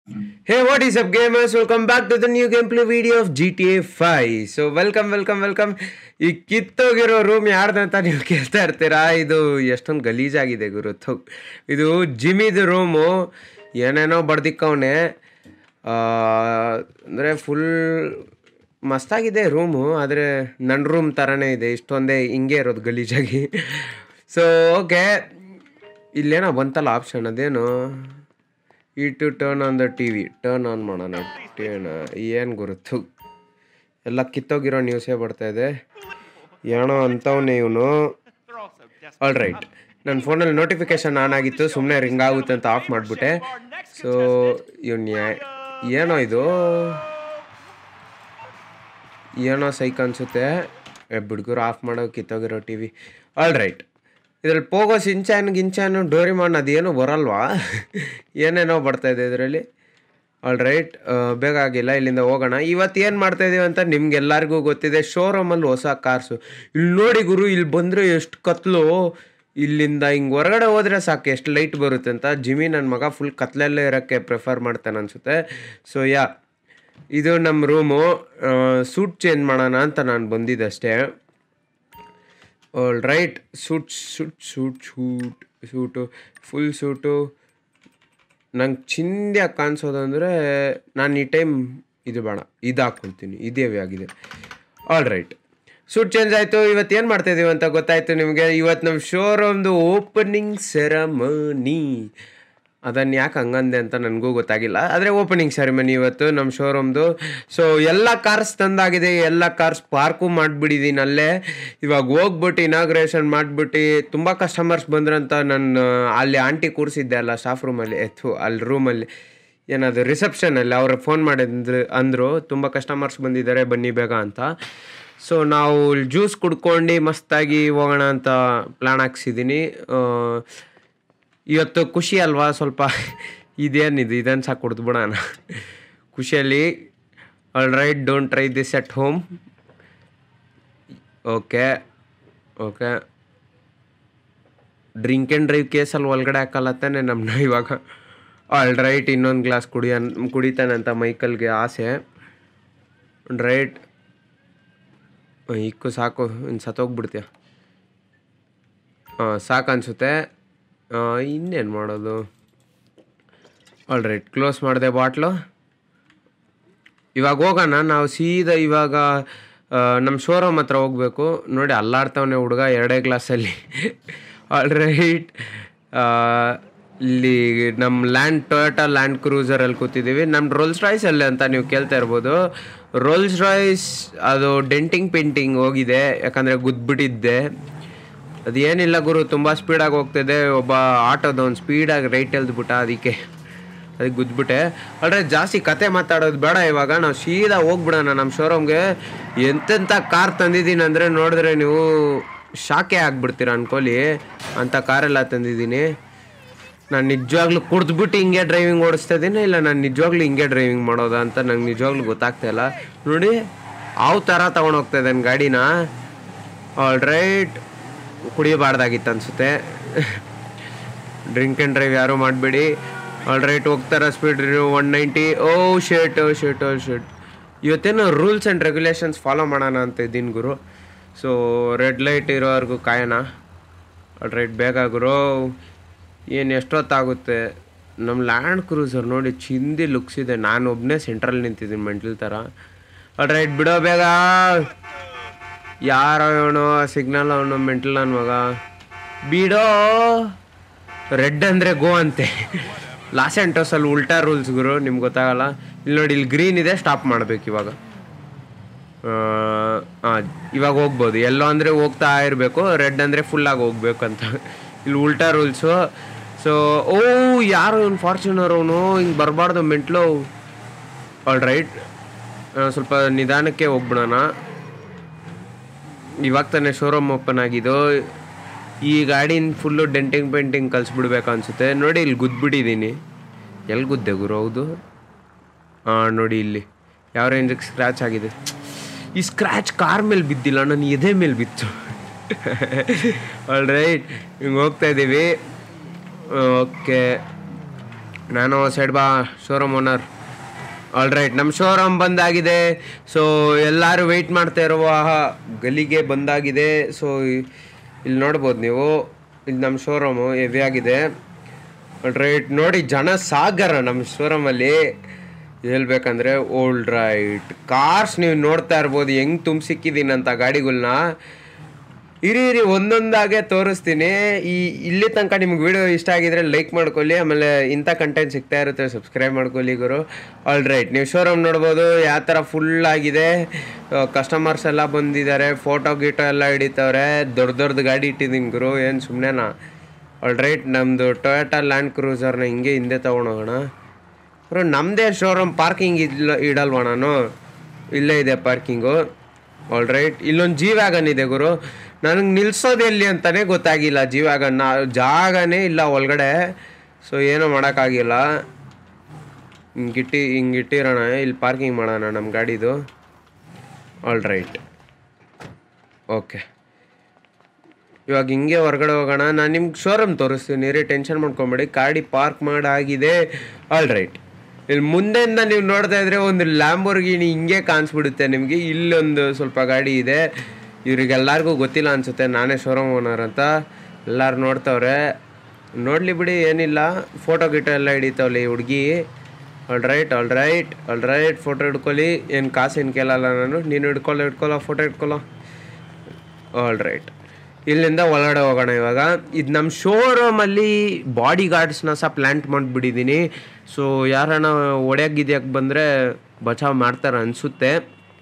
Hey, what is up, gamers? Welcome back to the new gameplay video of GTA 5. So, welcome, welcome, welcome. ಈ ಕಿತ್ತೋಗಿರೋ room ಯಾರ್ದಂತ ನೀವು ಕೇಳ್ತಾ ಇರ್ತೀರಾ ಇದು ಎಷ್ಟೊಂದು ಗಲೀಜಾಗಿದೆ ಗುರು ಥು ಇದು ಜಿಮಿದು ರೂಮು ಏನೇನೋ ಬಡ್ದಿಕ್ಕವನೆ ಅಂದರೆ ಫುಲ್ ಮಸ್ತಾಗಿದೆ ರೂಮು ಆದರೆ ನನ್ನ ರೂಮ್ ಥರನೇ ಇದೆ ಇಷ್ಟೊಂದೇ ಹಿಂಗೆ ಇರೋದು ಗಲೀಜಾಗಿ ಸೊ ಓಕೆ ಇಲ್ಲೇನೋ ಬಂತಲ್ಲ ಆಪ್ಷನ್ ಅದೇನು ಈ to turn on the T V turn on ಮಾಡೋಣ ಟೇನ್ ಏನು ಗುರುತು ಎಲ್ಲ ಕಿತ್ತೋಗಿರೋ ನ್ಯೂಸೇ ಬರ್ತಾ ಇದೆ ಏನೋ ಅಂಥವ್ನೇ ಇವನು ಆಲ್ ರೈಟ್ ನನ್ನ ಫೋನಲ್ಲಿ ನೋಟಿಫಿಕೇಶನ್ ಆನ್ ಆಗಿತ್ತು ಸುಮ್ಮನೆ ರಿಂಗ್ ಆಗುತ್ತೆ ಅಂತ ಆಫ್ ಮಾಡಿಬಿಟ್ಟೆ ಸೊ ಇವನ್ ಏನೋ ಇದು ಏನೋ ಸೈಕ್ ಅನಿಸುತ್ತೆ ಬಿಡ್ಗುರು ಆಫ್ ಮಾಡೋ ಕಿತ್ತೋಗಿರೋ ಟಿ ವಿ ಆಲ್ ರೈಟ್ ಇದ್ರಲ್ಲಿ ಪೋಗೋ ಸಿಂಚಾನ್ ಗಿಂಚಾನು ಡೋರಿಮಾನ್ ಅದೇನು ಬರಲ್ವಾ ಏನೇನೋ ಬರ್ತಾಯಿದೆ ಇದರಲ್ಲಿ ಆಲ್ ರೈಟ್ ಬೇಗ ಆಗಿಲ್ಲ ಇಲ್ಲಿಂದ ಹೋಗೋಣ ಇವತ್ತು ಏನು ಮಾಡ್ತಾ ಇದೀವಿ ಅಂತ ನಿಮ್ಗೆಲ್ಲರಿಗೂ ಗೊತ್ತಿದೆ ಶೋರೂಮಲ್ಲಿ ಹೊಸ ಕಾರ್ಸು ಇಲ್ಲಿ ನೋಡಿ ಗುರು ಇಲ್ಲಿ ಬಂದರೆ ಎಷ್ಟು ಕತ್ಲು ಇಲ್ಲಿಂದ ಹಿಂಗೆ ಹೊರಗಡೆ ಹೋದರೆ ಸಾಕು ಎಷ್ಟು ಲೈಟ್ ಬರುತ್ತೆ ಅಂತ ಜಿಮಿ ನನ್ನ ಮಗ ಫುಲ್ ಕತ್ಲಲ್ಲೇ ಇರೋಕ್ಕೆ ಪ್ರಿಫರ್ ಮಾಡ್ತಾನೆ ಅನಿಸುತ್ತೆ ಸೊ ಯಾ ಇದು ನಮ್ಮ ರೂಮು ಸೂಟ್ ಚೇಂಜ್ ಮಾಡೋಣ ಅಂತ ನಾನು ಬಂದಿದ್ದಷ್ಟೇ all right suit suit suit shoot suit full suit ನಂಗೆ ಚಿಂದ್ಯಾಗಿ ಕಾಣಿಸೋದಂದರೆ ನಾನು ಈ ಟೈಮ್ ಇದು ಬೇಡ ಇದು ಹಾಕ್ಕೊಳ್ತೀನಿ ಇದೇ ಆಗಿದೆ ಆಲ್ ರೈಟ್ ಸೂಟ್ ಚೇಂಜ್ ಆಯಿತು ಇವತ್ತು ಏನು ಮಾಡ್ತಾಯಿದ್ದೀವಿ ಅಂತ ಗೊತ್ತಾಯಿತು ನಿಮಗೆ ಇವತ್ತು ನಮ್ಮ ಶೋರೂಮ್ದು ಓಪನಿಂಗ್ ಸೆರಮನಿ ಅದನ್ನು ಯಾಕೆ ಹಂಗಂದೆ ಅಂತ ನನಗೂ ಗೊತ್ತಾಗಿಲ್ಲ ಆದರೆ ಓಪನಿಂಗ್ ಸೆರೆಮನಿ ಇವತ್ತು ನಮ್ಮ ಶೋರೂಮ್ದು ಸೊ ಎಲ್ಲ ಕಾರ್ಸ್ ತಂದಾಗಿದೆ ಎಲ್ಲ ಕಾರ್ಸ್ ಪಾರ್ಕು ಮಾಡಿಬಿಟ್ಟಿದ್ದೀನಿ ಅಲ್ಲೇ ಇವಾಗ ಹೋಗ್ಬಿಟ್ಟು ಇನಾಗ್ರೇಷನ್ ಮಾಡಿಬಿಟ್ಟು ತುಂಬ ಕಸ್ಟಮರ್ಸ್ ಬಂದ್ರಂತ ನನ್ನ ಅಲ್ಲಿ ಆಂಟಿ ಕೂರಿಸಿದ್ದೆ ಅಲ್ಲ ಸ್ಟಾಫ್ ರೂಮಲ್ಲಿ ಎತ್ತು ಅಲ್ಲಿ ರೂಮಲ್ಲಿ ಏನದು ರಿಸೆಪ್ಷನಲ್ಲಿ ಅವ್ರು ಫೋನ್ ಮಾಡಿದ್ರು ಅಂದರು ತುಂಬ ಕಸ್ಟಮರ್ಸ್ ಬಂದಿದ್ದಾರೆ ಬನ್ನಿ ಬೇಗ ಅಂತ ಸೊ ನಾವು ಜ್ಯೂಸ್ ಕುಡ್ಕೊಂಡು ಮಸ್ತಾಗಿ ಹೋಗೋಣ ಅಂತ ಪ್ಲ್ಯಾನ್ ಹಾಕ್ಸಿದ್ದೀನಿ ಇವತ್ತು ಖುಷಿ ಅಲ್ವಾ ಸ್ವಲ್ಪ ಇದೇನಿದು ಇದನ್ನು ಸಾಕು ಕುಡ್ದು ಬಿಡೋಣ ಖುಷಿಯಲ್ಲಿ all right don't try this at home okay okay drink and drive ಕೇಸಲ್ಲಿ ಒಳಗಡೆ ಹಾಕಲ್ಲತ್ತಾನೆ ನಮ್ಮನ್ನ ಇವಾಗ ಆಲ್ ರೈಟ್ ಇನ್ನೊಂದು ಗ್ಲಾಸ್ ಕುಡಿಯ ಕುಡಿತಾನೆ ಅಂತ ಮೈಕಲ್ಗೆ ಆಸೆ ರೈಟ್ ಇಕ್ಕು ಸಾಕು ಇನ್ನು ಸತ್ತೋಗ್ಬಿಡ್ತೀಯ ಹಾಂ ಸಾಕು ಅನಿಸುತ್ತೆ ಇನ್ನೇನು ಮಾಡೋದು ಆಲ್ ರೈಟ್ ಕ್ಲೋಸ್ ಮಾಡಿದೆ ಬಾಟ್ಲು ಇವಾಗ ಹೋಗೋಣ ನಾವು ಸೀದಾ ಇವಾಗ ನಮ್ಮ ಶೋರೂಮ್ ಹತ್ರ ಹೋಗಬೇಕು ನೋಡಿ ಅಲ್ಲಾಡ್ತವನೆ ಹುಡುಗ ಎರಡೇ ಗ್ಲಾಸಲ್ಲಿ ಆಲ್ ರೈಟ್ ಇಲ್ಲಿ ನಮ್ಮ ಲ್ಯಾಂಡ್ ಟೊಯೋಟಾ ಲ್ಯಾಂಡ್ ಕ್ರೂಸರಲ್ಲಿ ಕೂತಿದ್ದೀವಿ ನಮ್ಮ ರೋಲ್ಸ್ ರಾಯ್ಸ್ ಅಲ್ಲಿ ಅಂತ ನೀವು ಕೇಳ್ತಾ ಇರ್ಬೋದು ರೋಲ್ಸ್ ರಾಯ್ಸ್ ಅದು ಡೆಂಟಿಂಗ್ ಪೇಂಟಿಂಗ್ ಹೋಗಿದೆ ಯಾಕಂದರೆ ಗುದ್ಬಿಟ್ಟಿದ್ದೆ ಅದೇನಿಲ್ಲ ಗುರು ತುಂಬ ಸ್ಪೀಡಾಗಿ ಹೋಗ್ತಿದೆ ಒಬ್ಬ ಆಟೋದ ಒಂದು ಸ್ಪೀಡಾಗಿ ರೈಟ್ ಎಲ್ದ್ಬಿಟ್ಟ ಅದಕ್ಕೆ ಅದಕ್ಕೆ ಗುದ್ಬಿಟ್ಟೆ ಆದರೆ ಜಾಸ್ತಿ ಕತೆ ಮಾತಾಡೋದು ಬೇಡ ಇವಾಗ ನಾವು ಸೀದಾ ಹೋಗ್ಬಿಡೋಣ ನಮ್ಮ ಶೋರೂಮ್ಗೆ ಎಂತೆಂಥ ಕಾರ್ ತಂದಿದ್ದೀನಿ ಅಂದರೆ ನೋಡಿದ್ರೆ ನೀವು ಶಾಕೆ ಆಗ್ಬಿಡ್ತೀರ ಅನ್ಕೊಳ್ಳಿ ಅಂಥ ಕಾರೆಲ್ಲ ತಂದಿದ್ದೀನಿ ನಾನು ನಿಜವಾಗ್ಲೂ ಕುಡ್ದ್ಬಿಟ್ಟು ಹಿಂಗೆ ಡ್ರೈವಿಂಗ್ ಓಡಿಸ್ತಾ ಇದ್ದೀನಿ ಇಲ್ಲ ನಾನು ನಿಜವಾಗ್ಲೂ ಹಿಂಗೆ ಡ್ರೈವಿಂಗ್ ಮಾಡೋದಾ ಅಂತ ನಂಗೆ ನಿಜವಾಗ್ಲೂ ಗೊತ್ತಾಗ್ತಾ ಇಲ್ಲ ನೋಡಿ ಯಾವ ಥರ ತೊಗೊಂಡೋಗ್ತಾ ಇದ್ದಾನೆ ಗಾಡಿನ ಆಲ್ ರೈಟ್ ಕುಡಿಯಬಾರ್ದಾಗಿತ್ತು ಅನಿಸುತ್ತೆ ಡ್ರಿಂಕ್ ಆ್ಯಂಡ್ ಡ್ರೈವ್ ಯಾರು ಮಾಡಬೇಡಿ ಆಲ್ ರೈಟ್ ಹೋಗ್ತಾರ speed one ninety oh shit oh shit oh shit ಇವತ್ತೇನು ರೂಲ್ಸ್ ಆ್ಯಂಡ್ ರೆಗ್ಯುಲೇಷನ್ಸ್ ಫಾಲೋ ಮಾಡೋಣ ಅಂತ ಇದ್ದೀನಿ ಗುರು ಸೊ ರೆಡ್ ಲೈಟ್ ಇರೋವರೆಗೂ ಕಾಯೋಣ ಆಲ್ ರೈಟ್ ಬೇಗ ಗುರು ಏನು ಎಷ್ಟೊತ್ತಾಗುತ್ತೆ ನಮ್ಮ ಲ್ಯಾಂಡ್ ಕ್ರೂಸರ್ ನೋಡಿ ಚಿಂದಿ ಲುಕ್ಸ್ ಇದೆ ನಾನು ಒಬ್ಬನೇ ಸೆಂಟ್ರಲ್ಲಿ ನಿಂತಿದ್ದೀನಿ ಮೆಂಟಲ್ ಥರ ಆಲ್ ರೈಟ್ ಬಿಡೋ ಬೇಗ ಯಾರೋ ಅವನು ಸಿಗ್ನಲ್ ಅವನು ಮೆಂಟಲ್ ನನ್ನ ಮಗ ಬಿಡೋ ರೆಡ್ ಅಂದರೆ ಗೋ ಅಂತೆ ಲಾಸ್ ಆ್ಯಂಟೋಸಲ್ಲಿ ಉಲ್ಟಾ ರೂಲ್ಸ್ ಗುರು ನಿಮ್ಗೆ ಗೊತ್ತಾಗಲ್ಲ ಇಲ್ಲಿ ನೋಡಿ ಇಲ್ಲಿ ಗ್ರೀನ್ ಇದೆ ಸ್ಟಾಪ್ ಮಾಡ್ಬೇಕು ಇವಾಗ ಹಾಂ ಇವಾಗ ಹೋಗ್ಬೋದು ಎಲ್ಲೋ ಅಂದರೆ ಹೋಗ್ತಾ ಇರಬೇಕು ರೆಡ್ ಅಂದರೆ ಫುಲ್ಲಾಗಿ ಹೋಗ್ಬೇಕು ಅಂತ ಇಲ್ಲಿ ಉಲ್ಟಾ ರೂಲ್ಸು ಸೊ ಓ ಯಾರು ಇವ್ನು ಫಾರ್ಚುನರ್ ಅವನು ಹಿಂಗೆ ಬರಬಾರ್ದು ಮೆಂಟ್ಲು ಆಲ್ ರೈಟ್ ಸ್ವಲ್ಪ ನಿಧಾನಕ್ಕೆ ಹೋಗ್ಬಿಡೋಣ ಇವಾಗ ತಾನೇ ಶೋರೂಮ್ ಓಪನ್ ಆಗಿದ್ದು ಈ ಗಾಡಿನ ಫುಲ್ಲು ಡೆಂಟಿಂಗ್ ಪೇಂಟಿಂಗ್ ಕಲಿಸ್ಬಿಡ್ಬೇಕು ಅನಿಸುತ್ತೆ ನೋಡಿ ಇಲ್ಲಿ ಗುದ್ಬಿಟ್ಟಿದ್ದೀನಿ ಎಲ್ಲಿ ಗುದ್ದೆ ಗುರು ಹೌದು ಹಾಂ ನೋಡಿ ಇಲ್ಲಿ ಯಾವ ರೇಂಜಿಗೆ ಸ್ಕ್ರ್ಯಾಚ್ ಆಗಿದೆ ಈ ಸ್ಕ್ರ್ಯಾಚ್ ಕಾರ್ ಮೇಲೆ ಬಿದ್ದಿಲ್ಲ ನನ್ನ ಎದೆ ಮೇಲೆ ಬಿತ್ತು ಆಲ್ ರೈಟ್ ಹಿಂಗೆ ಹೋಗ್ತಾ ಇದ್ದೀವಿ ಓಕೆ ನಾನು ಸೈಡ್ ಬಾ ಶೋರೂಮ್ ಓನರ್ ಆಲ್ ರೈಟ್ ನಮ್ಮ ಶೋರೂಮ್ ಬಂದಾಗಿದೆ ಸೊ ಎಲ್ಲರೂ ವೆಯ್ಟ್ ಮಾಡ್ತಾ ಇರುವ ಗಲಿಗೆ ಬಂದಾಗಿದೆ ಸೊ ಇಲ್ಲಿ ನೋಡ್ಬೋದು ನೀವು ಇಲ್ಲಿ ನಮ್ಮ ಶೋರೂಮು ಹೆವಿ ಆಗಿದೆ ಆಲ್ ರೈಟ್ ನೋಡಿ ಜನ ಸಾಗರ ನಮ್ಮ ಶೋರೂಮಲ್ಲಿ ಹೇಳ್ಬೇಕಂದ್ರೆ ಓಲ್ಡ್ ರೈಟ್ ಕಾರ್ಸ್ ನೀವು ನೋಡ್ತಾ ಇರ್ಬೋದು ಹೆಂಗ್ ತುಂಬ ಸಿಕ್ಕಿದ್ದೀನಿ ಅಂತ ಗಾಡಿಗಳ್ನ ಇರಿ ಇರಿ ಒಂದೊಂದಾಗೆ ತೋರಿಸ್ತೀನಿ ಈ ಇಲ್ಲಿ ತನಕ ನಿಮ್ಗೆ ವಿಡಿಯೋ ಇಷ್ಟ ಆಗಿದ್ರೆ ಲೈಕ್ ಮಾಡ್ಕೊಳ್ಳಿ ಆಮೇಲೆ ಇಂಥ ಕಂಟೆಂಟ್ ಸಿಗ್ತಾ ಇರುತ್ತೆ ಸಬ್ಸ್ಕ್ರೈಬ್ ಮಾಡ್ಕೊಳ್ಳಿ ಗುರು ಆಲ್ ರೈಟ್ ನೀವು ಶೋರೂಮ್ ನೋಡ್ಬೋದು ಯಾವ ಥರ ಫುಲ್ ಆಗಿದೆ ಕಸ್ಟಮರ್ಸ್ ಎಲ್ಲ ಬಂದಿದ್ದಾರೆ ಫೋಟೋ ಗೀಟೋ ಎಲ್ಲ ಹಿಡಿತವ್ರೆ ದೊಡ್ಡ ದೊಡ್ಡದು ಗಾಡಿ ಇಟ್ಟಿದ್ದೀನಿ ಗುರು ಏನು ಸುಮ್ಮನೆನಾ ಆಲ್ ರೈಟ್ ನಮ್ಮದು ಟೊಯೋಟಾ ಲ್ಯಾಂಡ್ ಕ್ರೂಸರ್ನ ಹಿಂಗೆ ಹಿಂದೆ ತೊಗೊಂಡೋಗೋಣ ಬ್ರೋ ನಮ್ಮದೇ ಶೋರೂಮ್ ಪಾರ್ಕಿಂಗ್ ಇಲ್ಲ ಇಡಲ್ವಾ ನಾನು ಇಲ್ಲೇ ಇದೆ ಪಾರ್ಕಿಂಗು ಆಲ್ ರೈಟ್ ಇಲ್ಲೊಂದು ಜಿ ವ್ಯಾಗನ್ ಇದೆ ಗುರು ನನಗೆ ನಿಲ್ಸೋದು ಎಲ್ಲಿ ಅಂತಲೇ ಗೊತ್ತಾಗಿಲ್ಲ ಜಿ ವ್ಯಾಗನ್ ನಾ ಜಾಗನೇ ಇಲ್ಲ ಒಳಗಡೆ ಸೊ ಏನೂ ಮಾಡೋಕ್ಕಾಗಿಲ್ಲ ಹಿಂಗಿಟ್ಟಿ ಹಿಂಗಿಟ್ಟಿರೋಣ ಇಲ್ಲಿ ಪಾರ್ಕಿಂಗ್ ಮಾಡೋಣ ನಮ್ಮ ಗಾಡಿದು ಆಲ್ ರೈಟ್ ಓಕೆ ಇವಾಗ ಹಿಂಗೆ ಹೊರಗಡೆ ಹೋಗೋಣ ನಾನು ನಿಮ್ಗೆ ಶೋರೂಮ್ ತೋರಿಸ್ತೀನಿ ರೀ ಟೆನ್ಷನ್ ಮಾಡ್ಕೊಂಬೇಡಿ ಗಾಡಿ ಪಾರ್ಕ್ ಮಾಡಾಗಿದೆ ಆಲ್ ರೈಟ್ ಇಲ್ಲಿ ಮುಂದೆಯಿಂದ ನೀವು ನೋಡ್ತಾ ಇದ್ರೆ ಒಂದು ಲ್ಯಾಂಬೋರ್ಗಿನಿ ಹಿಂಗೆ ಕಾಣಿಸ್ಬಿಡುತ್ತೆ ನಿಮಗೆ ಇಲ್ಲೊಂದು ಸ್ವಲ್ಪ ಗಾಡಿ ಇದೆ ಇವ್ರಿಗೆಲ್ಲರಿಗೂ ಗೊತ್ತಿಲ್ಲ ಅನ್ಸುತ್ತೆ ನಾನೇ ಶೋರೂಮ್ ಓನರ್ ಅಂತ ಎಲ್ಲರೂ ನೋಡ್ತವ್ರೆ ನೋಡಲಿ ಬಿಡಿ ಏನಿಲ್ಲ ಫೋಟೋ ಗಿಟೋ ಎಲ್ಲ ಹಿಡಿತಾವಲ್ಲ ಈ ಹುಡುಗಿ all right all right all right photo ಹಿಡ್ಕೊಳ್ಳಿ ಏನು ಕಾಸು ಏನು ಕೇಳಲ್ಲ ನಾನು ನೀನು ಹಿಡ್ಕೊಳ್ಳೋ ಹಿಡ್ಕೊಳ್ಳೋ ಫೋಟೋ ಹಿಡ್ಕೊಳ್ಳೋ ಆಲ್ ರೈಟ್ ಇಲ್ಲಿಂದ ಒಳಗಡೆ ಹೋಗೋಣ ಇವಾಗ ಇದು ನಮ್ಮ ಶೋರೂಮಲ್ಲಿ ಬಾಡಿ ಗಾರ್ಡ್ಸ್ನ ಸಹ ಪ್ಲ್ಯಾಂಟ್ ಮಾಡಿಬಿಟ್ಟಿದ್ದೀನಿ ಸೊ ಯಾರನ್ನ ಒಡೆಯಕ್ಕೆ ಗಿದ್ಯಕ್ಕೆ ಬಂದರೆ ಬಚಾವ್ ಮಾಡ್ತಾರೆ ಅನಿಸುತ್ತೆ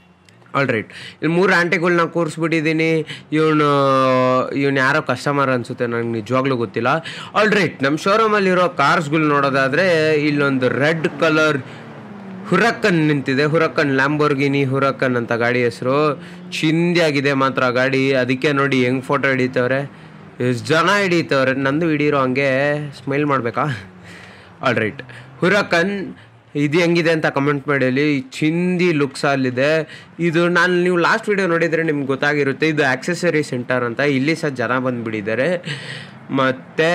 ಆಲ್ ರೈಟ್ ಇಲ್ಲಿ ಮೂರು ಆಂಟಿಗಳ್ನ ಕೂರಿಸ್ಬಿಟ್ಟಿದ್ದೀನಿ ಇವನು ಇವನು ಯಾರೋ ಕಸ್ಟಮರ್ ಅನಿಸುತ್ತೆ ನನಗೆ ನಿಜವಾಗ್ಲೂ ಗೊತ್ತಿಲ್ಲ ಆಲ್ ರೈಟ್ ನಮ್ಮ ಶೋರೂಮಲ್ಲಿರೋ ಕಾರ್ಸ್ಗಳು ನೋಡೋದಾದರೆ ಇಲ್ಲೊಂದು ರೆಡ್ ಕಲರ್ ಹುರಕ್ಕನ್ ನಿಂತಿದೆ ಹುರಕ್ಕನ್ ಲ್ಯಾಂಬೋರ್ಗಿನಿ ಹುರಕ್ಕನ್ ಅಂತ ಗಾಡಿ ಹೆಸರು ಚಿಂದಿಯಾಗಿದೆ ಮಾತ್ರ ಗಾಡಿ ಅದಕ್ಕೆ ನೋಡಿ ಹೆಂಗ್ ಫೋಟೋ ಹಿಡಿತವ್ರೆ ಎಷ್ಟು ಜನ ಹಿಡಿತವ್ರೆ ನಂದು ಹಿಡೀರೋ ಹಂಗೆ ಸ್ಮೈಲ್ ಮಾಡಬೇಕಾ ಆಲ್ ರೈಟ್ ಹುರಕ್ಕನ್ ಇದು ಹೆಂಗಿದೆ ಅಂತ ಕಮೆಂಟ್ ಮಾಡಿ ಚಿಂದಿ ಲುಕ್ಸ್ ಅಲ್ಲಿದೆ ಇದು ನಾನು ನೀವು ಲಾಸ್ಟ್ ವಿಡಿಯೋ ನೋಡಿದರೆ ನಿಮ್ಗೆ ಗೊತ್ತಾಗಿರುತ್ತೆ ಇದು ಆಕ್ಸೆಸರಿ ಸೆಂಟರ್ ಅಂತ ಇಲ್ಲಿ ಸಹ ಜನ ಬಂದುಬಿಟ್ಟಿದ್ದಾರೆ ಮತ್ತು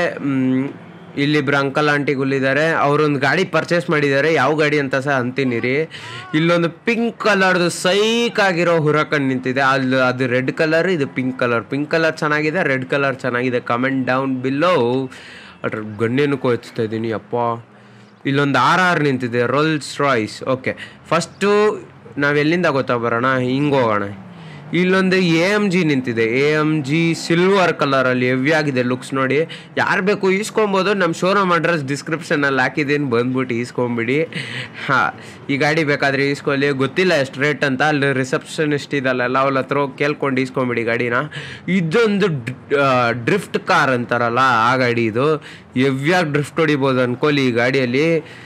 ಇಲ್ಲಿಬ್ರು ಅಂಕಲ್ ಆಂಟಿಗಳಿದ್ದಾರೆ ಅವರೊಂದು ಗಾಡಿ ಪರ್ಚೇಸ್ ಮಾಡಿದ್ದಾರೆ ಯಾವ ಗಾಡಿ ಅಂತ ಸಹ ಅಂತೀನಿ ರೀ ಇಲ್ಲೊಂದು ಪಿಂಕ್ ಕಲರ್ದು ಸೈಕ್ ಆಗಿರೋ ಹುರಕನ್ ನಿಂತಿದೆ ಅಲ್ಲಿ ಅದು ರೆಡ್ ಕಲರ್ ಇದು ಪಿಂಕ್ ಕಲರ್ ಪಿಂಕ್ ಕಲರ್ ಚೆನ್ನಾಗಿದೆ ರೆಡ್ ಕಲರ್ ಚೆನ್ನಾಗಿದೆ ಕಮೆಂಟ್ ಡೌನ್ ಬಿಲ್ಲೋ ಅದ್ರ ಗಣ್ಯನು ಕೋಚ್ತಾ ಇದ್ದೀನಿ ಅಪ್ಪ ಇಲ್ಲೊಂದು ಆರ್ ಆರ್ ನಿಂತಿದೆ ರೋಲ್ಸ್ ರಾಯ್ಸ್ ಓಕೆ ಫಸ್ಟು ನಾವು ಎಲ್ಲಿಂದ ಗೊತ್ತಾ ಬರೋಣ ಹಿಂಗೆ ಹೋಗೋಣ ಇಲ್ಲೊಂದು ಎ ಎಮ್ ಜಿ ನಿಂತಿದೆ ಎ ಎಮ್ ಜಿ ಸಿಲ್ವರ್ ಕಲರಲ್ಲಿ ಹೆವಿ ಆಗಿದೆ ಲುಕ್ಸ್ ನೋಡಿ ಯಾರು ಬೇಕು ಈಸ್ಕೊಬೋದು ನಮ್ಮ ಶೋರೂಮ್ ಅಡ್ರೆಸ್ ಡಿಸ್ಕ್ರಿಪ್ಷನಲ್ಲಿ ಹಾಕಿದ್ದೀನಿ ಬಂದ್ಬಿಟ್ಟು ಈಸ್ಕೊಂಬಿಡಿ ಹಾಂ ಈ ಗಾಡಿ ಬೇಕಾದರೆ ಈಸ್ಕೊಳ್ಳಿ ಗೊತ್ತಿಲ್ಲ ಎಷ್ಟು ರೇಟ್ ಅಂತ ಅಲ್ಲಿ ರಿಸೆಪ್ಷನಿಸ್ಟ್ ಇದಲ್ಲ ಅವ್ರ ಹತ್ರ ಹೋಗಿ ಕೇಳ್ಕೊಂಡು ಈಸ್ಕೊಂಬಿಡಿ ಗಾಡಿನ ಇದೊಂದು ಡ್ರಿಫ್ಟ್ ಕಾರ್ ಅಂತಾರಲ್ಲ ಆ ಗಾಡಿ ಇದು ಹೆವಿಯಾಗಿ ಡ್ರಿಫ್ಟ್ ಹೊಡಿಬೋದು ಅನ್ಕೊಳ್ಳಿ ಈ ಗಾಡಿಯಲ್ಲಿ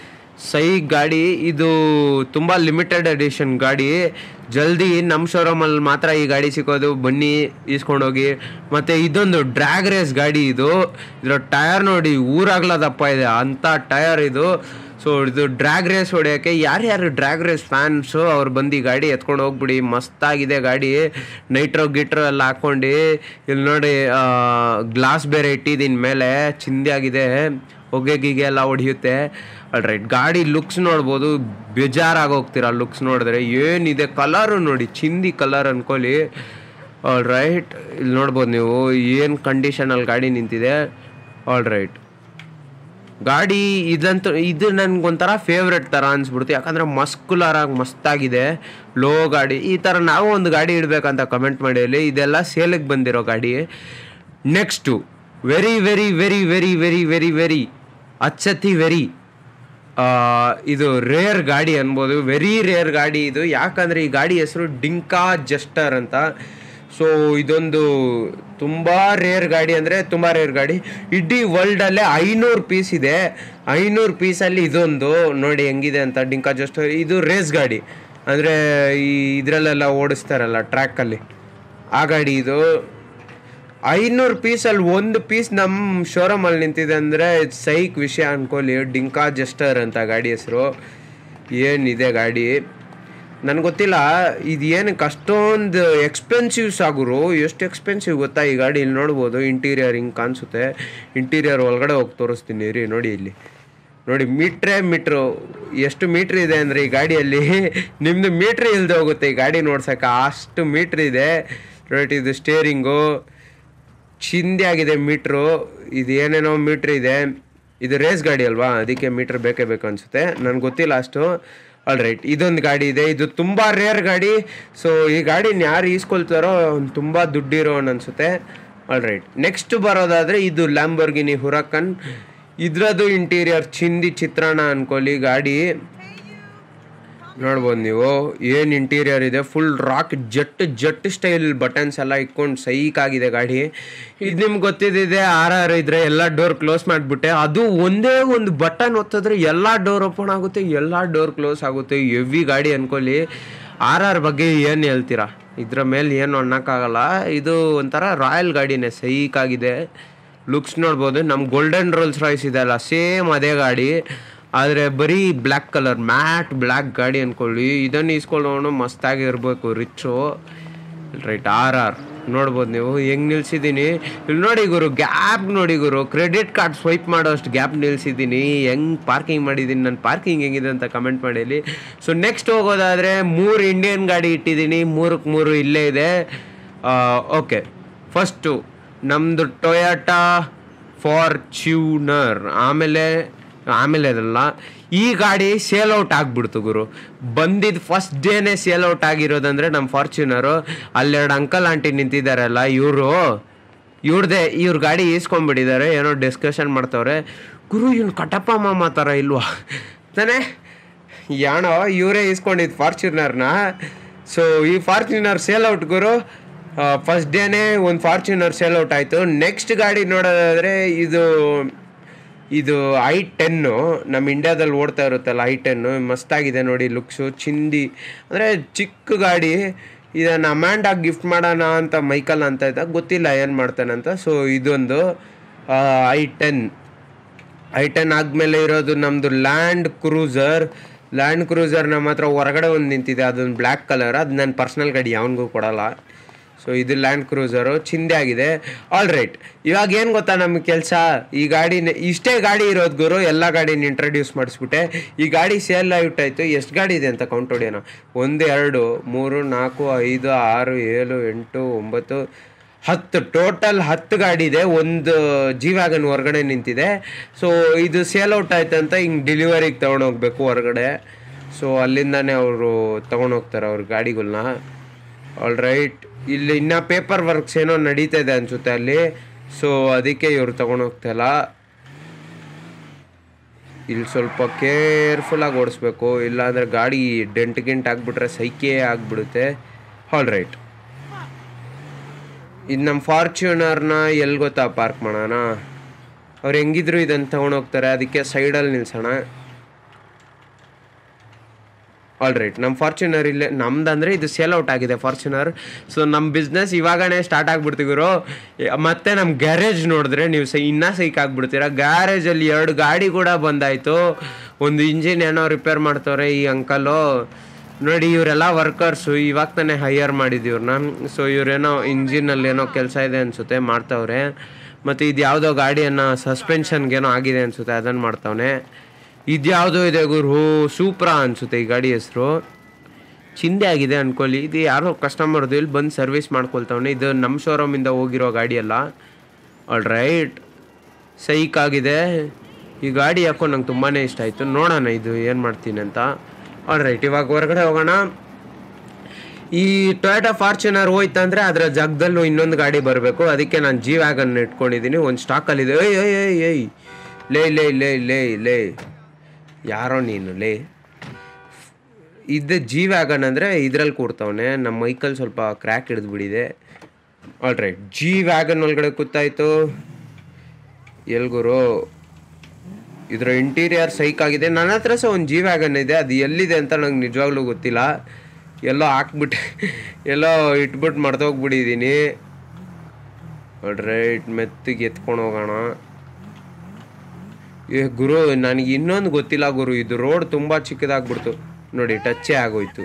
ಸೈ ಗಾಡಿ ಇದು ತುಂಬ ಲಿಮಿಟೆಡ್ ಎಡಿಷನ್ ಗಾಡಿ ಜಲ್ದಿ ನಮ್ಮ ಶೋರೂಮಲ್ಲಿ ಮಾತ್ರ ಈ ಗಾಡಿ ಸಿಗೋದು ಬನ್ನಿ ಈಸ್ಕೊಂಡೋಗಿ ಮತ್ತು ಇದೊಂದು ಡ್ರ್ಯಾಗ್ ರೇಸ್ ಗಾಡಿ ಇದು ಇದರ ಟಯರ್ ನೋಡಿ ಊರಾಗ್ಲದಪ್ಪ ಇದೆ ಅಂಥ ಟಯರ್ ಇದು ಸೊ ಇದು ಡ್ರ್ಯಾಗ್ ರೇಸ್ ಹೊಡೆಯೋಕ್ಕೆ ಯಾರ್ಯಾರು ಡ್ರ್ಯಾಗ್ ರೇಸ್ ಫ್ಯಾನ್ಸು ಅವ್ರು ಬಂದು ಈ ಗಾಡಿ ಎತ್ಕೊಂಡು ಹೋಗ್ಬಿಡಿ ಮಸ್ತಾಗಿದೆ ಗಾಡಿ ನೈಟ್ರೋ ಗಿಟ್ರೋ ಎಲ್ಲ ಹಾಕ್ಕೊಂಡು ಇಲ್ಲಿ ನೋಡಿ ಗ್ಲಾಸ್ ಬೇರೆ ಇಟ್ಟಿದ್ದೀನಿ ಮೇಲೆ ಚಿಂದಿಯಾಗಿದೆ ಹೊಗೆ ಗಿಗೆ ಎಲ್ಲ ಹೊಡೆಯುತ್ತೆ ರೈಟ್ ಗಾಡಿ ಲುಕ್ಸ್ ನೋಡ್ಬೋದು ಬೇಜಾರಾಗಿ ಹೋಗ್ತೀರಾ ಲುಕ್ಸ್ ನೋಡಿದ್ರೆ ಏನಿದೆ ಕಲರು ನೋಡಿ ಚಿಂದಿ ಕಲರ್ ಅನ್ಕೊಳ್ಳಿ ಆಲ್ ರೈಟ್ ಇಲ್ಲಿ ನೋಡ್ಬೋದು ನೀವು ಏನು ಕಂಡೀಷನಲ್ಲಿ ಗಾಡಿ ನಿಂತಿದೆ ಆಲ್ ರೈಟ್ ಗಾಡಿ ಇದಂತೂ ಇದು ನನಗೊಂಥರ ಫೇವ್ರೆಟ್ ಥರ ಅನ್ಸ್ಬಿಡ್ತು ಯಾಕಂದರೆ ಮಸ್ಕುಲರ್ ಆಗಿ ಮಸ್ತಾಗಿದೆ ಲೋ ಗಾಡಿ ಈ ಥರ ನಾವು ಒಂದು ಗಾಡಿ ಇಡಬೇಕಂತ ಕಮೆಂಟ್ ಮಾಡಿ ಹೇಳಿ ಇದೆಲ್ಲ ಸೇಲಿಗೆ ಬಂದಿರೋ ಗಾಡಿ next very very very very very very very ಅಚ್ಚತಿ ವೆರಿ ಇದು ರೇರ್ ಗಾಡಿ ಅನ್ಬೋದು ವೆರಿ ರೇರ್ ಗಾಡಿ ಇದು ಯಾಕಂದರೆ ಈ ಗಾಡಿ ಹೆಸರು ಡಿಂಕಾ ಜಸ್ಟರ್ ಅಂತ ಸೊ ಇದೊಂದು ತುಂಬ ರೇರ್ ಗಾಡಿ ಅಂದರೆ ತುಂಬ ರೇರ್ ಗಾಡಿ ಇಡೀ ವರ್ಲ್ಡಲ್ಲೇ ಐನೂರು ಪೀಸ್ ಇದೆ ಐನೂರು ಪೀಸಲ್ಲಿ ಇದೊಂದು ನೋಡಿ ಹೆಂಗಿದೆ ಅಂತ ಡಿಂಕಾ ಜಸ್ಟರ್ ಇದು ರೇಸ್ ಗಾಡಿ ಅಂದರೆ ಈ ಇದರಲ್ಲೆಲ್ಲ ಓಡಿಸ್ತಾರಲ್ಲ ಟ್ರ್ಯಾಕಲ್ಲಿ ಆ ಗಾಡಿ ಇದು ಐನೂರು ಪೀಸಲ್ಲಿ ಒಂದು ಪೀಸ್ ನಮ್ಮ ಶೋರೂಮಲ್ಲಿ ನಿಂತಿದೆ ಅಂದರೆ ಸೈಕ್ ವಿಷಯ ಅನ್ಕೊಳ್ಳಿ ಡಿಂಕಾ ಜಸ್ಟರ್ ಅಂತ ಗಾಡಿ ಹೆಸರು ಏನಿದೆ ಗಾಡಿ ನನಗೆ ಗೊತ್ತಿಲ್ಲ ಇದು ಏನಕ್ಕೆ ಅಷ್ಟೊಂದು ಎಕ್ಸ್ಪೆನ್ಸಿವ್ ಸಾಗುರು ಎಷ್ಟು ಎಕ್ಸ್ಪೆನ್ಸಿವ್ ಗೊತ್ತಾ ಈ ಗಾಡಿ ಇಲ್ಲಿ ನೋಡ್ಬೋದು ಇಂಟೀರಿಯರ್ ಹಿಂಗೆ ಕಾಣಿಸುತ್ತೆ ಇಂಟೀರಿಯರ್ ಒಳಗಡೆ ಹೋಗಿ ತೋರಿಸ್ತೀನಿ ರೀ ನೋಡಿ ಇಲ್ಲಿ ನೋಡಿ ಮೀಟ್ರೇ ಮೀಟ್ರು ಎಷ್ಟು ಮೀಟ್ರ್ ಇದೆ ಅಂದರೆ ಈ ಗಾಡಿಯಲ್ಲಿ ನಿಮ್ಮದು ಮೀಟ್ರ್ ಇಲ್ಲದೆ ಹೋಗುತ್ತೆ ಈ ಗಾಡಿ ನೋಡ್ಸಕ್ಕೆ ಅಷ್ಟು ಮೀಟ್ರ್ ಇದೆ ರೈಟ್ ಇದು ಸ್ಟೇರಿಂಗು ಚಿಂದಿ ಆಗಿದೆ ಮೀಟ್ರು ಇದು ಏನೇನೋ ಮೀಟ್ರ್ ಇದೆ ಇದು ರೇಸ್ ಗಾಡಿ ಅಲ್ವಾ ಅದಕ್ಕೆ ಮೀಟ್ರ್ ಬೇಕೇ ಬೇಕು ಅನಿಸುತ್ತೆ ನನಗೆ ಗೊತ್ತಿಲ್ಲ ಅಷ್ಟು ಆಲ್ ರೈಟ್ ಇದೊಂದು ಗಾಡಿ ಇದೆ ಇದು ತುಂಬ ರೇರ್ ಗಾಡಿ ಸೊ ಈ ಗಾಡಿನ ಯಾರು ಈಸ್ಕೊಳ್ತಾರೋ ಅವ್ನು ತುಂಬ ದುಡ್ಡಿರೋ ಅನ್ಸುತ್ತೆ ಆಲ್ ರೈಟ್ ನೆಕ್ಸ್ಟ್ ಬರೋದಾದರೆ ಇದು ಲ್ಯಾಂಬರ್ಗಿನಿ ಹುರಕನ್ ಇದ್ರದ್ದು ಇಂಟೀರಿಯರ್ ಚಿಂದಿ ಚಿತ್ರಾಣ ಅನ್ಕೊಳ್ಳಿ ಗಾಡಿ ನೋಡ್ಬೋದು ನೀವು ಏನು ಇಂಟೀರಿಯರ್ ಇದೆ ಫುಲ್ ರಾಕ್ ಜಟ್ ಜಟ್ ಸ್ಟೈಲ್ ಬಟನ್ಸ್ ಎಲ್ಲ ಇಟ್ಕೊಂಡು ಸೈಕ್ ಆಗಿದೆ ಗಾಡಿ ಇದು ನಿಮ್ಗೆ ಗೊತ್ತಿದೆ ಆರ್ ಆರ್ ಇದ್ರೆ ಎಲ್ಲ ಡೋರ್ ಕ್ಲೋಸ್ ಮಾಡಿಬಿಟ್ಟೆ ಅದು ಒಂದೇ ಒಂದು ಬಟನ್ ಒತ್ತಿದ್ರೆ ಎಲ್ಲ ಡೋರ್ ಓಪನ್ ಆಗುತ್ತೆ ಎಲ್ಲ ಡೋರ್ ಕ್ಲೋಸ್ ಆಗುತ್ತೆ ಎವಿ ಗಾಡಿ ಅನ್ಕೊಳ್ಳಿ ಆರ್ ಆರ್ ಬಗ್ಗೆ ಏನು ಹೇಳ್ತೀರಾ ಇದ್ರ ಮೇಲೆ ಏನು ಅನ್ನೋಕ್ಕಾಗಲ್ಲ ಇದು ಒಂಥರ ರಾಯಲ್ ಗಾಡಿನೇ ಸೈಕ್ ಆಗಿದೆ ಲುಕ್ಸ್ ನೋಡ್ಬೋದು ನಮ್ಮ ಗೋಲ್ಡನ್ ರೋಲ್ಸ್ ರಾಯ್ಸ್ ಇದೆ ಅಲ್ಲ ಸೇಮ್ ಅದೇ ಗಾಡಿ ಆದರೆ ಬರೀ ಬ್ಲ್ಯಾಕ್ ಕಲರ್ ಮ್ಯಾಟ್ ಬ್ಲ್ಯಾಕ್ ಗಾಡಿ ಅಂದ್ಕೊಳ್ಳಿ ಇದನ್ನು ಇಸ್ಕೊಳ್ಳೋನು ಮಸ್ತಾಗಿ ಇರಬೇಕು ರಿಚ್ಚು ರೈಟ್ ಆರ್ ಆರ್ ನೋಡ್ಬೋದು ನೀವು ಹೆಂಗೆ ನಿಲ್ಸಿದ್ದೀನಿ ಇಲ್ಲಿ ನೋಡಿ ಗುರು ಗ್ಯಾಪ್ ನೋಡಿ ಗುರು ಕ್ರೆಡಿಟ್ ಕಾರ್ಡ್ ಸ್ವೈಪ್ ಮಾಡೋಷ್ಟು ಗ್ಯಾಪ್ ನಿಲ್ಸಿದ್ದೀನಿ ಹೆಂಗೆ ಪಾರ್ಕಿಂಗ್ ಮಾಡಿದ್ದೀನಿ ನನ್ನ ಪಾರ್ಕಿಂಗ್ ಹೆಂಗಿದೆ ಅಂತ ಕಮೆಂಟ್ ಮಾಡಿ ಸೊ ನೆಕ್ಸ್ಟ್ ಹೋಗೋದಾದರೆ ಮೂರು ಇಂಡಿಯನ್ ಗಾಡಿ ಇಟ್ಟಿದ್ದೀನಿ ಮೂರಕ್ಕೆ ಮೂರು ಇಲ್ಲೇ ಇದೆ ಓಕೆ ಫಸ್ಟು ನಮ್ಮದು ಟೊಯಾಟಾ ಫಾರ್ಚ್ಯೂನರ್ ಆಮೇಲೆ ಆಮೇಲೆ ಅದಲ್ಲ ಈ ಗಾಡಿ ಸೇಲ್ ಔಟ್ ಆಗ್ಬಿಡ್ತು ಗುರು ಬಂದಿದ್ದು ಫಸ್ಟ್ ಡೇನೇ ಸೇಲ್ ಔಟ್ ಆಗಿರೋದಂದ್ರೆ ನಮ್ಮ ಫಾರ್ಚ್ಯೂನರು ಅಲ್ಲೆರಡು ಅಂಕಲ್ ಆಂಟಿ ನಿಂತಿದ್ದಾರಲ್ಲ ಇವರು ಇವ್ರದೇ ಇವ್ರ ಗಾಡಿ ಈಸ್ಕೊಂಡ್ಬಿಟ್ಟಿದ್ದಾರೆ ಏನೋ ಡಿಸ್ಕಷನ್ ಮಾಡ್ತವ್ರೆ ಗುರು ಇವ್ನು ಕಟಪ್ಪ ಮಾಮ ಥರ ಇಲ್ವಾ ತಾನೇ ಯಾಣೋ ಇವರೇ ಈಸ್ಕೊಂಡಿದ್ದು ಫಾರ್ಚ್ಯೂನರ್ನ ಸೊ ಈ ಫಾರ್ಚ್ಯೂನರ್ ಸೇಲ್ ಔಟ್ ಗುರು ಫಸ್ಟ್ ಡೇನೇ ಒಂದು ಫಾರ್ಚ್ಯೂನರ್ ಸೇಲ್ ಔಟ್ ಆಯಿತು ನೆಕ್ಸ್ಟ್ ಗಾಡಿ ನೋಡೋದಾದರೆ ಇದು ಇದು ಐ ಟೆನ್ನು ನಮ್ಮ ಇಂಡ್ಯಾದಲ್ಲಿ ಓಡ್ತಾ ಇರುತ್ತಲ್ಲ ಐ ಟೆನ್ನು ಮಸ್ತಾಗಿದೆ ನೋಡಿ ಲುಕ್ಸು ಚಿಂದಿ ಅಂದರೆ ಚಿಕ್ಕ ಗಾಡಿ ಇದನ್ನು ಅಮ್ಯಾಂಡಾಗಿ ಗಿಫ್ಟ್ ಮಾಡೋಣ ಅಂತ ಮೈಕಲ್ ಅಂತ ಇದ್ದ ಗೊತ್ತಿಲ್ಲ ಏನು ಮಾಡ್ತಾನಂತ ಸೊ ಇದೊಂದು ಐ ಟೆನ್ ಐ ಟೆನ್ ಆದಮೇಲೆ ಇರೋದು ನಮ್ಮದು ಲ್ಯಾಂಡ್ ಕ್ರೂಸರ್ ಲ್ಯಾಂಡ್ ಕ್ರೂಸರ್ ನಮ್ಮ ಹತ್ರ ಹೊರಗಡೆ ಒಂದು ನಿಂತಿದೆ ಅದೊಂದು ಬ್ಲ್ಯಾಕ್ ಕಲರ್ ಅದು ನನ್ನ ಪರ್ಸ್ನಲ್ ಗಾಡಿ ಯಾವನಿಗೂ ಕೊಡಲ್ಲ ಸೊ ಇದು ಲ್ಯಾಂಡ್ ಕ್ರೂಸರು ಚಿಂದೆ ಆಗಿದೆ ಆಲ್ ರೈಟ್ ಇವಾಗ ಏನು ಗೊತ್ತಾ ನಮ್ಮ ಕೆಲಸ ಈ ಗಾಡಿನ ಇಷ್ಟೇ ಗಾಡಿ ಇರೋದು ಗುರು ಎಲ್ಲ ಗಾಡಿನ ಇಂಟ್ರಡ್ಯೂಸ್ ಮಾಡಿಸ್ಬಿಟ್ಟೆ ಈ ಗಾಡಿ ಸೇಲ್ ಆಯ್ತು ಎಷ್ಟು ಗಾಡಿ ಇದೆ ಅಂತ ಕೌಂಟ್ ಹೊಡಿಯೋಣ ಒಂದು ಎರಡು ಮೂರು ನಾಲ್ಕು ಐದು ಆರು ಏಳು ಎಂಟು ಒಂಬತ್ತು ಹತ್ತು ಟೋಟಲ್ ಹತ್ತು ಗಾಡಿ ಇದೆ ಒಂದು ಜಿ ವ್ಯಾಗನ್ ಹೊರಗಡೆ ನಿಂತಿದೆ ಸೊ ಇದು ಸೇಲ್ ಔಟ್ ಆಯ್ತು ಅಂತ ಹಿಂಗೆ ಡೆಲಿವರಿಗೆ ತೊಗೊಂಡೋಗ್ಬೇಕು ಹೊರಗಡೆ ಸೊ ಅಲ್ಲಿಂದಾನೇ ಅವರು ತೊಗೊಂಡೋಗ್ತಾರೆ ಅವ್ರ ಗಾಡಿಗಳನ್ನ ಆಲ್ ರೈಟ್ ಇಲ್ಲಿ ಇನ್ನು ಪೇಪರ್ ವರ್ಕ್ಸ್ ಏನೋ ನಡೀತಾ ಇದೆ ಅನ್ಸುತ್ತೆ ಅಲ್ಲಿ ಸೊ ಅದಕ್ಕೆ ಇವ್ರು ತೊಗೊಂಡೋಗ್ತಾಯಿಲ್ಲ ಇಲ್ಲಿ ಸ್ವಲ್ಪ ಕೇರ್ಫುಲ್ಲಾಗಿ ಓಡಿಸ್ಬೇಕು ಇಲ್ಲಾಂದರೆ ಗಾಡಿ ಡೆಂಟ್ ಗಿಂಟ್ ಆಗಿಬಿಟ್ರೆ ಸೈಕೆ ಆಗಿಬಿಡುತ್ತೆ ಆಲ್ ರೈಟ್ ಇದು ನಮ್ಮ ಫಾರ್ಚ್ಯೂನರ್ನ ಎಲ್ಲಿ ಗೊತ್ತಾ ಪಾರ್ಕ್ ಮಾಡೋಣ ಅವ್ರು ಹೆಂಗಿದ್ರು ಇದನ್ನು ತೊಗೊಂಡೋಗ್ತಾರೆ ಅದಕ್ಕೆ ಸೈಡಲ್ಲಿ ನಿಲ್ಸೋಣ ಆಲ್ ರೈಟ್ ನಮ್ಮ ಫಾರ್ಚುನರ್ ಇಲ್ಲೇ ನಮ್ದಂದ್ರೆ ಇದು ಸೇಲ್ ಔಟ್ ಆಗಿದೆ ಫಾರ್ಚುನರ್ ಸೊ ನಮ್ಮ ಬಿಸ್ನೆಸ್ ಇವಾಗನೇ ಸ್ಟಾರ್ಟ್ ಆಗ್ಬಿಡ್ತಿದ್ರು ಮತ್ತೆ ನಮ್ಮ ಗ್ಯಾರೇಜ್ ನೋಡಿದ್ರೆ ನೀವು ಸೈ ಇನ್ನೂ ಸೈಕ್ ಆಗ್ಬಿಡ್ತೀರ ಗ್ಯಾರೇಜಲ್ಲಿ ಎರಡು ಗಾಡಿ ಕೂಡ ಬಂದಾಯಿತು ಒಂದು ಇಂಜಿನ್ ಏನೋ ರಿಪೇರ್ ಮಾಡ್ತವ್ರೆ ಈ ಅಂಕಲು ನೋಡಿ ಇವರೆಲ್ಲ ವರ್ಕರ್ಸು ಇವಾಗ ತಾನೇ ಹೈಯರ್ ಮಾಡಿದ್ದು ಇವ್ರನ್ನ ಸೊ ಇವರೇನೋ ಇಂಜಿನಲ್ಲಿ ಏನೋ ಕೆಲಸ ಇದೆ ಅನಿಸುತ್ತೆ ಮಾಡ್ತವ್ರೆ ಮತ್ತು ಇದು ಯಾವುದೋ ಗಾಡಿಯನ್ನು ಸಸ್ಪೆನ್ಷನ್ಗೇನೋ ಆಗಿದೆ ಅನಿಸುತ್ತೆ ಅದನ್ನು ಮಾಡ್ತವನೆ ಇದ್ಯಾವುದೋ ಇದೆ ಗುರು ಸೂಪ್ರಾ ಅನಿಸುತ್ತೆ ಈ ಗಾಡಿ ಹೆಸರು ಚಿಂದೆ ಆಗಿದೆ ಅನ್ಕೊಳ್ಳಿ ಇದು ಯಾರೋ ಕಸ್ಟಮರ್ದು ಇಲ್ಲಿ ಬಂದು ಸರ್ವಿಸ್ ಮಾಡ್ಕೊಳ್ತಾವನೆ ಇದು ನಮ್ಮ ಶೋರೂಮಿಂದ ಹೋಗಿರೋ ಗಾಡಿ ಅಲ್ಲ ಆಲ್ ರೈಟ್ ಸೈಕ್ ಆಗಿದೆ ಈ ಗಾಡಿ ಯಾಕೋ ನಂಗೆ ತುಂಬಾ ಇಷ್ಟ ಆಯಿತು ನೋಡೋಣ ಇದು ಏನು ಮಾಡ್ತೀನಿ ಅಂತ ಆಲ್ ರೈಟ್ ಇವಾಗ ಹೊರಗಡೆ ಹೋಗೋಣ ಈ ಟೊಯೋಟಾ ಫಾರ್ಚುನರ್ ಹೋಯ್ತಂದ್ರೆ ಅದರ ಜಾಗದಲ್ಲೂ ಇನ್ನೊಂದು ಗಾಡಿ ಬರಬೇಕು ಅದಕ್ಕೆ ನಾನು ಜಿ ವ್ಯಾಗನ್ ಇಟ್ಕೊಂಡಿದ್ದೀನಿ ಒಂದು ಸ್ಟಾಕಲ್ಲಿದೆ ಏಯ್ ಏಯ್ ಏಯ್ ಏಯ್ ಲೇ ಲೇ ಲೇ ಲೇ ಲೇ ಯಾರೋ ನೀನು ಲೇ ಇದು ಜಿ ವ್ಯಾಗನ್ ಅಂದರೆ ಇದ್ರಲ್ಲಿ ಕೂರ್ತವನೆ ನಮ್ಮ ಮೈಕಲ್ ಸ್ವಲ್ಪ ಕ್ರ್ಯಾಕ್ ಹಿಡಿದು ಬಿಡಿದೆ ಆಲ್ ರೈಟ್ ಜಿ ವ್ಯಾಗನ್ ಒಳಗಡೆ ಕೂತಾಯ್ತು ಎಲ್ಗುರು ಇದರ ಇಂಟೀರಿಯರ್ ಸೈಕ್ ಆಗಿದೆ ನನ್ನ ಹತ್ರ ಸಹ ಒಂದು ಜಿ ವ್ಯಾಗನ್ ಇದೆ ಅದು ಎಲ್ಲಿದೆ ಅಂತ ನಂಗೆ ನಿಜವಾಗ್ಲೂ ಗೊತ್ತಿಲ್ಲ ಎಲ್ಲೋ ಹಾಕ್ಬಿಟ್ಟು ಎಲ್ಲೋ ಇಟ್ಬಿಟ್ಟು ಮರ್ತೋಗ್ಬಿಟ್ಟಿದ್ದೀನಿ ರೈಟ್ ಮೆತ್ತಿಗೆ ಎತ್ಕೊಂಡು ಹೋಗೋಣ ಏ ಗುರು ನನಗೆ ಇನ್ನೊಂದು ಗೊತ್ತಿಲ್ಲ ಗುರು ಇದು ರೋಡ್ ತುಂಬ ಚಿಕ್ಕದಾಗ್ಬಿಡ್ತು ನೋಡಿ ಟಚ್ಚೇ ಆಗೋಯ್ತು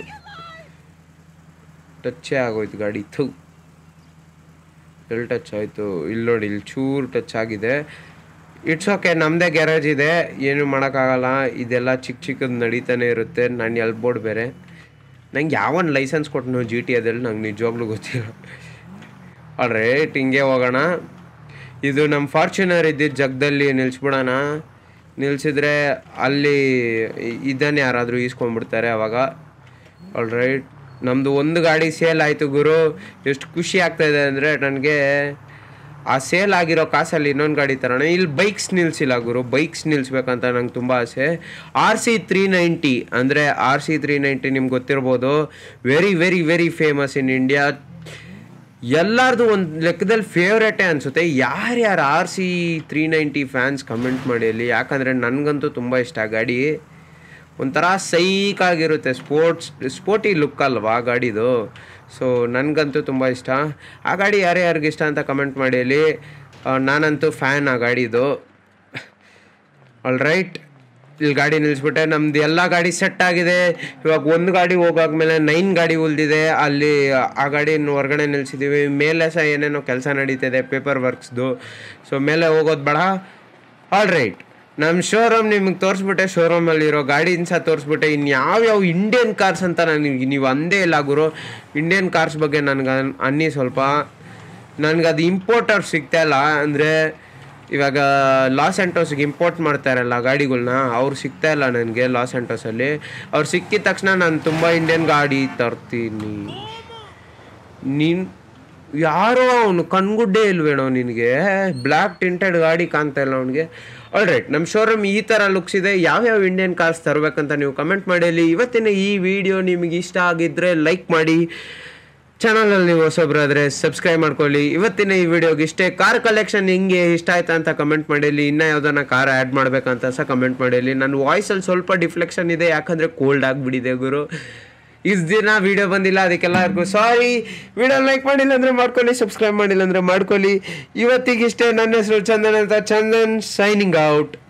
ಟಚ್ಚೇ ಆಗೋಯ್ತು ಗಾಡಿ ಥು ಎಲ್ಲಿ ಟಚ್ ಆಯಿತು ಇಲ್ಲಿ ನೋಡಿ ಇಲ್ಲಿ ಚೂರು ಟಚ್ ಆಗಿದೆ ಇಟ್ಸ್ ಓಕೆ ನಮ್ಮದೇ ಗ್ಯಾರೇಜ್ ಇದೆ ಏನು ಮಾಡೋಕ್ಕಾಗಲ್ಲ ಇದೆಲ್ಲ ಚಿಕ್ಕ ಚಿಕ್ಕದು ನಡೀತಾನೆ ಇರುತ್ತೆ ನಾನು ಎಲ್ಬೋರ್ಡ್ ಬೇರೆ ನಂಗೆ ಯಾವನ್ ಲೈಸೆನ್ಸ್ ಕೊಟ್ಟನು ಜಿ ಟಿ ಅದಲ್ಲಿ ನಂಗೆ ನಿಜವಾಗ್ಲೂ ಗೊತ್ತಿಲ್ಲ ಆಲ್ ರೈಟ್ ಹಿಂಗೆ ಹೋಗೋಣ ಇದು ನಮ್ಮ ಫಾರ್ಚುನರ್ ಇದ್ದಿದ್ದು ಜಗದಲ್ಲಿ ನಿಲ್ಸ್ಬಿಡೋಣ ನಿಲ್ಸಿದ್ರೆ ಅಲ್ಲಿ ಇದನ್ನು ಯಾರಾದರೂ ಈಸ್ಕೊಂಡ್ಬಿಡ್ತಾರೆ ಅವಾಗ ಆಲ್ ರೈಟ್ ನಮ್ಮದು ಒಂದು ಗಾಡಿ ಸೇಲ್ ಆಯಿತು ಗುರು ಎಷ್ಟು ಖುಷಿ ಆಗ್ತಾಯಿದೆ ಅಂದರೆ ನನಗೆ ಆ ಸೇಲ್ ಆಗಿರೋ ಕಾಸಲ್ಲಿ ಇನ್ನೊಂದು ಗಾಡಿ ತರೋಣ ಇಲ್ಲಿ ಬೈಕ್ಸ್ ನಿಲ್ಸಿಲ್ಲ ಗುರು ಬೈಕ್ಸ್ ನಿಲ್ಲಿಸ್ಬೇಕಂತ ನಂಗೆ ತುಂಬ ಆಸೆ ಆರ್ ಸಿ ತ್ರೀ ನೈಂಟಿ ಅಂದರೆ ಆರ್ ಸಿ ತ್ರೀ ನೈಂಟಿ ನಿಮ್ಗೆ ಗೊತ್ತಿರ್ಬೋದು very very very famous in India ಎಲ್ಲರದು ಒಂದು ಲೆಕ್ಕದಲ್ಲಿ ಫೇವ್ರೇಟೇ ಅನಿಸುತ್ತೆ ಯಾರ್ಯಾರು R C three ninety fans comment ಮಾಡಿ ಅಲ್ಲಿ ಯಾಕಂದರೆ ನನಗಂತೂ ತುಂಬ ಇಷ್ಟ ಆ ಗಾಡಿ ಒಂಥರ ಸೈಕ್ ಆಗಿರುತ್ತೆ ಸ್ಪೋರ್ಟ್ಸ್ ಸ್ಪೋರ್ಟಿ ಲುಕ್ ಅಲ್ವಾ ಆ ಗಾಡಿದು ಸೊ ನನಗಂತೂ ತುಂಬ ಇಷ್ಟ ಆ ಗಾಡಿ ಯಾರ್ಯಾರಿಗೆ ಇಷ್ಟ ಅಂತ ಕಮೆಂಟ್ ಮಾಡಿ ಅಲ್ಲಿ ಆ, ನಾನಂತೂ ಫ್ಯಾನ್ ಆ ಗಾಡಿದು ಆಲ್ ರೈಟ್ ಇಲ್ಲಿ ಗಾಡಿ ನಿಲ್ಲಿಸ್ಬಿಟ್ಟೆ ನಮ್ದು ಎಲ್ಲ ಗಾಡಿ ಸೆಟ್ ಆಗಿದೆ ಇವಾಗ ಒಂದು ಗಾಡಿ ಹೋಗಾದ್ಮೇಲೆ ನೈನ್ ಗಾಡಿ ಉಳಿದಿದೆ ಅಲ್ಲಿ ಆ ಗಾಡಿನ ಹೊರಗಡೆ ನಿಲ್ಸಿದ್ದೀವಿ ಮೇಲೆ ಸಹ ಏನೇನೋ ಕೆಲಸ ನಡೀತಿದೆ ಪೇಪರ್ ವರ್ಕ್ಸ್ದು ಸೊ ಮೇಲೆ ಹೋಗೋದು ಬೇಡ ಆಲ್ ರೈಟ್ ನಮ್ಮ ಶೋರೂಮ್ ನಿಮಗೆ ತೋರಿಸ್ಬಿಟ್ಟೆ ಶೋರೂಮಲ್ಲಿ ಇರೋ ಗಾಡಿನ ಸಹ ತೋರಿಸ್ಬಿಟ್ಟೆ ಇನ್ನು ಯಾವ್ಯಾವ ಇಂಡಿಯನ್ ಕಾರ್ಸ್ ಅಂತ ನನಗೆ ನೀವು ಅಂದೇ ಇಲ್ಲ ಗುರು ಇಂಡಿಯನ್ ಕಾರ್ಸ್ ಬಗ್ಗೆ ನನಗೆ ಅನ್ನಿ ಸ್ವಲ್ಪ ನನಗೆ ಅದು ಇಂಪೋರ್ಟರ್ ಸಿಗ್ತಾ ಇಲ್ಲ ಅಂದರೆ ಇವಾಗ ಲಾಸ್ ಆ್ಯಂಟೋಸ್ಗೆ ಇಂಪೋರ್ಟ್ ಮಾಡ್ತಾರಲ್ಲ ಗಾಡಿಗಳ್ನ ಅವ್ರು ಸಿಗ್ತಾ ಇಲ್ಲ ನನಗೆ ಲಾಸ್ ಆ್ಯಂಟೋಸಲ್ಲಿ ಅವ್ರು ಸಿಕ್ಕಿದ ತಕ್ಷಣ ನಾನು ತುಂಬ ಇಂಡಿಯನ್ ಗಾಡಿ ತರ್ತೀನಿ ನೀನು ಯಾರೋ ಅವನು ಕಣ್ಗುಡ್ಡೆ ಇಲ್ವೇನೋ ನಿನಗೆ ಬ್ಲ್ಯಾಕ್ ಟಿಂಟೆಡ್ ಗಾಡಿ ಕಾಣ್ತಾ ಇಲ್ಲ ಅವನಿಗೆ ಆಲ್ ರೈಟ್ ನಮ್ಮ ಶೋರೂಮ್ ಈ ಥರ ಲುಕ್ಸ್ ಇದೆ ಯಾವ್ಯಾವ ಇಂಡಿಯನ್ ಕಾರ್ಸ್ ತರಬೇಕಂತ ನೀವು ಕಮೆಂಟ್ ಮಾಡಿ ಇವತ್ತಿನ ಈ ವಿಡಿಯೋ ನಿಮಗೆ ಇಷ್ಟ ಆಗಿದ್ದರೆ ಲೈಕ್ ಮಾಡಿ ಚಾನಲಲ್ಲಿ ನೀವು ಹೊಸೊಬ್ರಾದರೆ ಸಬ್ಸ್ಕ್ರೈಬ್ ಮಾಡ್ಕೊಳ್ಳಿ ಇವತ್ತಿನ ಈ ವಿಡಿಯೋಗೆ ಇಷ್ಟೇ ಕಾರ್ ಕಲೆಕ್ಷನ್ ಹಿಂಗೆ ಇಷ್ಟ ಆಯ್ತಾ ಅಂತ ಕಮೆಂಟ್ ಮಾಡಿಲಿ ಇನ್ನೂ ಯಾವ್ದನ್ನ ಕಾರ್ ಆ್ಯಡ್ ಮಾಡ್ಬೇಕಂತ ಸಹ ಕಮೆಂಟ್ ಮಾಡಿಲಿ ನನ್ನ ವಾಯ್ಸಲ್ಲಿ ಸ್ವಲ್ಪ ಡಿಫ್ಲೆಕ್ಷನ್ ಇದೆ ಯಾಕಂದರೆ ಕೋಲ್ಡ್ ಆಗಿಬಿಟ್ಟಿದೆ ಗುರು ಇಷ್ಟು ದಿನ ವಿಡಿಯೋ ಬಂದಿಲ್ಲ ಅದಕ್ಕೆಲ್ಲರಿಗೂ ಸಾರಿ ವಿಡಿಯೋ ಲೈಕ್ ಮಾಡಿಲ್ಲ ಅಂದರೆ ಮಾಡ್ಕೊಳ್ಳಿ ಸಬ್ಸ್ಕ್ರೈಬ್ ಮಾಡಿಲ್ಲ ಅಂದರೆ ಮಾಡ್ಕೊಳ್ಳಿ ಇವತ್ತಿಗಿಷ್ಟೇ ನನ್ನ ಹೆಸರು ಚಂದನ್ ಅಂತ ಚಂದನ್ ಸೈನಿಂಗ್ ಔಟ್